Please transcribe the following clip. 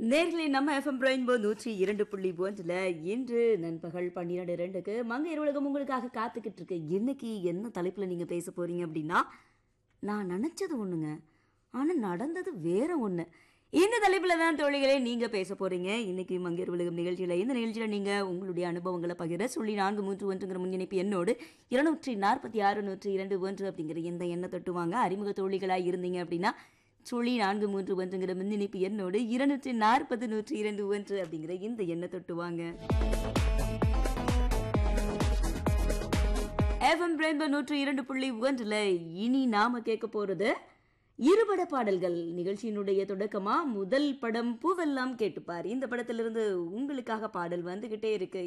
நேர்களே நம்ம FM rainbow நூற்றி இரண்டு புள்ளி ஒன்றில் இன்று நண்பகல் பன்னிரெண்டு ரெண்டுக்கு மங்கையர் உலகம் உங்களுக்காக காத்துக்கிட்டு இருக்கு இன்னைக்கு என்ன தலைப்பில் நீங்கள் பேச போறீங்க அப்படின்னா நான் நினச்சது ஒன்றுங்க ஆனால் நடந்தது வேற ஒன்று இந்த தலைப்பில் தான் தோழிகளே நீங்கள் பேச போறீங்க இன்னைக்கு மங்கையர் உலகம் நிகழ்ச்சியில் இந்த நிகழ்ச்சியில் நீங்கள் உங்களுடைய அனுபவங்களை பகிர சொல்லி நான்கு மூன்று ஒன்றுங்கிற முன்னிணைப்பு என்னோடு இருநூற்றி நாற்பத்தி ஆறு நூற்றி இரண்டு ஒன்று அப்படிங்கிற இந்த எண்ணை தொட்டுவாங்க அறிமுக தோழிகளாக இருந்தீங்க அப்படின்னா சுழி நான்கு மூன்று ஒன்றுங்கிற மின்னிணைப்பு எண்ணோடு இருநூற்றி நாற்பது நூற்றி இரண்டு ஒன்று அப்படிங்கிற இந்த எண்ணை தொட்டுவாங்க எஃப்எம் ரெயின்போ நூற்று இரண்டு புள்ளி ஒன்றில் இனி நாம கேட்க போறது இருபட பாடல்கள் நிகழ்ச்சியினுடைய தொடக்கமா முதல் படம் பூவெல்லாம் கேட்டுப்பார் இந்த படத்திலிருந்து உங்களுக்காக பாடல் வந்துகிட்டே இருக்கு